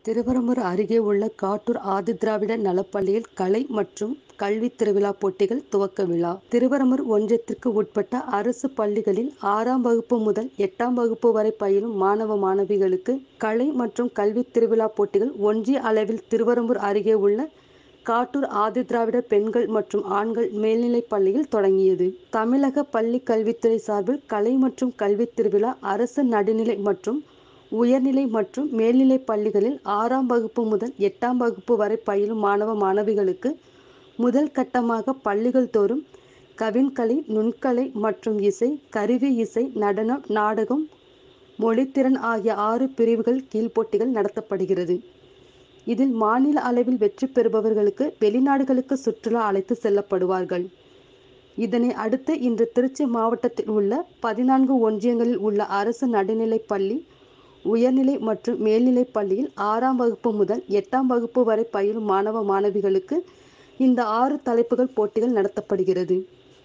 திருவெறும்பூர் அருகே உள்ள காட்டூர் ஆதிதிராவிடர் நலப்பள்ளியில் கலை மற்றும் கல்வி திருவிழா போட்டிகள் துவக்க விழா திருவெறும்பூர் ஒன்றியத்திற்கு உட்பட்ட அரசு பள்ளிகளில் ஆறாம் வகுப்பு முதல் எட்டாம் வகுப்பு வரை பயிலும் மாணவ மாணவிகளுக்கு கலை மற்றும் கல்வி திருவிழா போட்டிகள் ஒன்றிய அளவில் திருவெறும்பூர் அருகே உள்ள காட்டூர் ஆதிதிராவிடர் பெண்கள் மற்றும் ஆண்கள் மேல்நிலைப் பள்ளியில் தொடங்கியது தமிழக பள்ளி கல்வித்துறை சார்பில் கலை மற்றும் கல்வி திருவிழா அரசு நடுநிலை மற்றும் உயர்நிலை மற்றும் மேல்நிலைப் பள்ளிகளில் ஆறாம் வகுப்பு முதல் எட்டாம் வகுப்பு வரை பயிலும் மாணவ மாணவிகளுக்கு முதல் கட்டமாக பள்ளிகள் தோறும் கவின்கலை நுண்கலை மற்றும் இசை கருவி இசை நடனம் நாடகம் மொழித்திறன் ஆகிய ஆறு பிரிவுகள் கீழ் போட்டிகள் நடத்தப்படுகிறது இதில் மாநில அளவில் வெற்றி பெறுபவர்களுக்கு வெளிநாடுகளுக்கு சுற்றுலா அழைத்து செல்லப்படுவார்கள் இதனை அடுத்து இன்று திருச்சி மாவட்டத்தில் உள்ள பதினான்கு ஒன்றியங்களில் உள்ள அரசு நடுநிலைப் பள்ளி உயர்நிலை மற்றும் மேல்நிலைப் பள்ளியில் ஆறாம் வகுப்பு முதல் எட்டாம் வகுப்பு வரை பயிலும் மாணவ மாணவிகளுக்கு இந்த ஆறு தலைப்புகள் போட்டிகள் நடத்தப்படுகிறது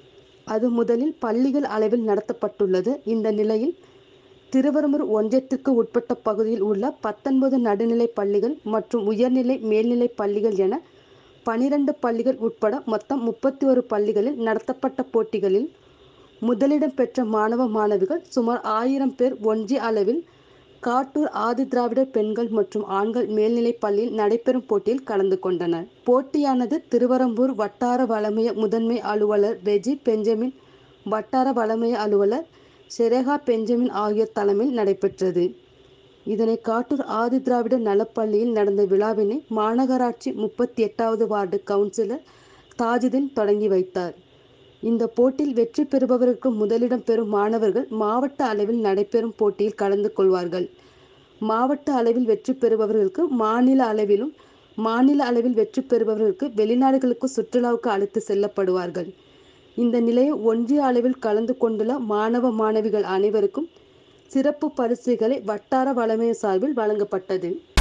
அது முதலில் பள்ளிகள் அளவில் நடத்தப்பட்டுள்ளது இந்த நிலையில் திருவெறும்பூர் ஒன்றியத்திற்கு உட்பட்ட பகுதியில் உள்ள பத்தொன்பது நடுநிலைப் பள்ளிகள் மற்றும் உயர்நிலை மேல்நிலைப் பள்ளிகள் என பனிரெண்டு பள்ளிகள் உட்பட மொத்தம் முப்பத்தி ஒரு பள்ளிகளில் நடத்தப்பட்ட போட்டிகளில் முதலிடம் பெற்ற மாணவ மாணவிகள் சுமார் ஆயிரம் பேர் ஒன்றிய அளவில் காட்டூர் ஆதிதிராவிடர் பெண்கள் மற்றும் ஆண்கள் மேல்நிலைப் பள்ளியில் நடைபெறும் போட்டியில் கலந்து கொண்டனர் போட்டியானது திருவெறும்பூர் வட்டார வளமைய முதன்மை அலுவலர் ரெஜி பெஞ்சமின் வட்டார வளமைய அலுவலர் ஷெரேகா பெஞ்சமின் ஆகியோர் தலைமையில் நடைபெற்றது இதனை காட்டூர் ஆதிதிராவிடர் நலப்பள்ளியில் நடந்த விழாவினை மாநகராட்சி முப்பத்தி எட்டாவது வார்டு கவுன்சிலர் தாஜுதீன் தொடங்கி வைத்தார் இந்த போட்டியில் வெற்றி பெறுபவருக்கு முதலிடம் பெறும் மாணவர்கள் மாவட்ட அளவில் நடைபெறும் போட்டியில் கலந்து கொள்வார்கள் மாவட்ட அளவில் வெற்றி பெறுபவர்களுக்கு மாநில அளவிலும் மாநில அளவில் வெற்றி பெறுபவர்களுக்கு வெளிநாடுகளுக்கு சுற்றுலாவுக்கு அழைத்து செல்லப்படுவார்கள் இந்த நிலையில் ஒன்றிய அளவில் கலந்து கொண்டுள்ள மாணவ மாணவிகள் அனைவருக்கும் சிறப்பு பரிசுகளை வட்டார வளமைய சார்பில் வழங்கப்பட்டது